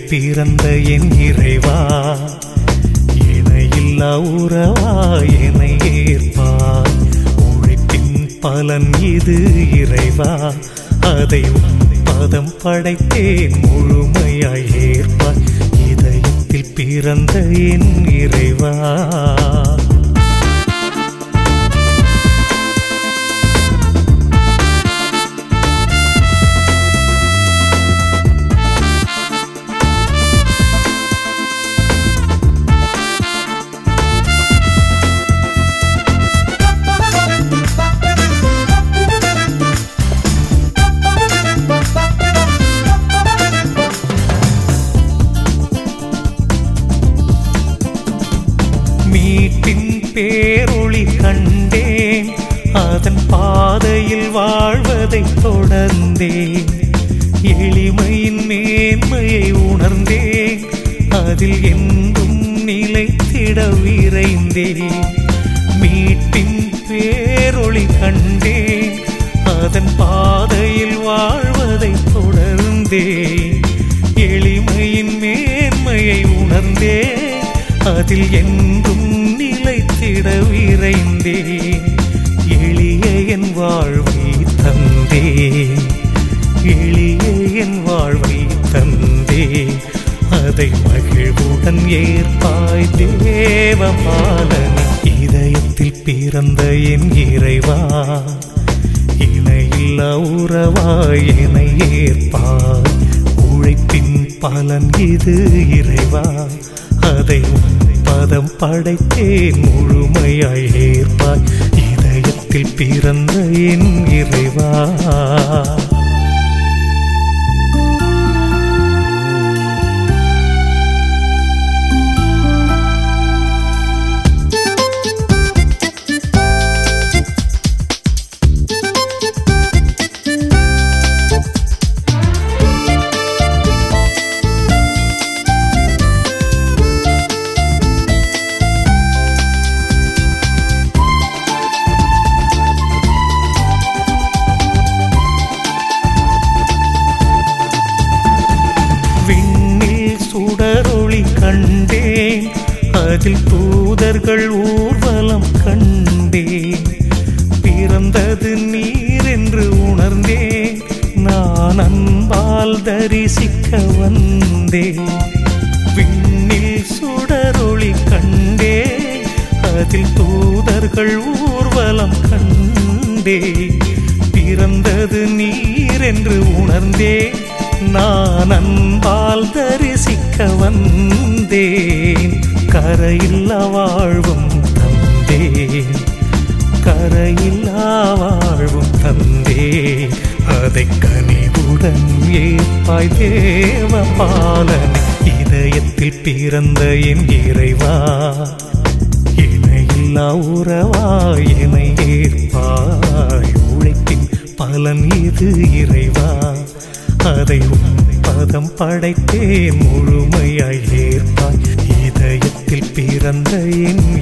பிறந்த என் இறைவா இணையில்லா உறவா என்னை ஏற்பாய் உழைப்பின் பலன் இது இறைவா அதை உன் பதம் படைத்தேன் முழுமையாய் ஏற்பாய் இதயத்தில் பிறந்த என் இறைவா மீட்டின் பேரொளி கண்டேன் அதன் பாதையில் வாழ்வதை தொடர்ந்தேன் எளிமையின் மேன்மையை உணர்ந்தேன் அதில் என்றும் நிலைத்திட விரைந்தேன் மீட்டின் பேரொளி கண்டேன் அதன் பாதையில் வாழ்வதை தொடர்ந்தேன் எளிமையின் மேன்மையை உணர்ந்தேன் அதில் என்றும் நிலைத்திட விரைந்தேன் எளிய என் வாழ்வை தந்தே எளிய என் வாழ்வை தந்தே அதை மகிழ்வுடன் ஏற்பாய் தேவபாலன் இதயத்தில் பிறந்த என் இறைவா இணையில்லா உறவாய் என்னை ஏற்பாய் உழைப்பின் பலன் இது இறைவா அதை உன் பதம் படைத்தேன் முழுமையாய் ஏற்பாய் இதயத்தில் பிறந்த என் இறைவா விண்ணில் சுடரொளி கண்டேன் அதில் தூதர்கள் ஊர்வலம் கண்டேன் பிறந்தது நீர் என்று உணர்ந்தேன் நான் அன்பால் தரிசிக்க வந்தேன் விண்ணில் சுடரொளி கண்டேன் அதில் தூதர்கள் ஊர்வலம் கண்டேன் பிறந்தது நீர் என்று உணர்ந்தேன் நான் அன்பால் தரிசிக்க வந்தேன் கரையில்லா வாழ்வும் தந்தேன் கரையில்லா வாழ்வும் தந்தேன் அதை கனிவுடன் ஏற்பாய் தேவபாலன் இதயத்தில் பிறந்த என் இறைவா இணையில்லா உறவாய் என்னை ஏற்பாய் உழைப்பின் பலன் இது இறைவா அதை உன் பதம் படைத்தேன் முழுமையாய் ஏற்பாய் இதயத்தில் பிறந்த என்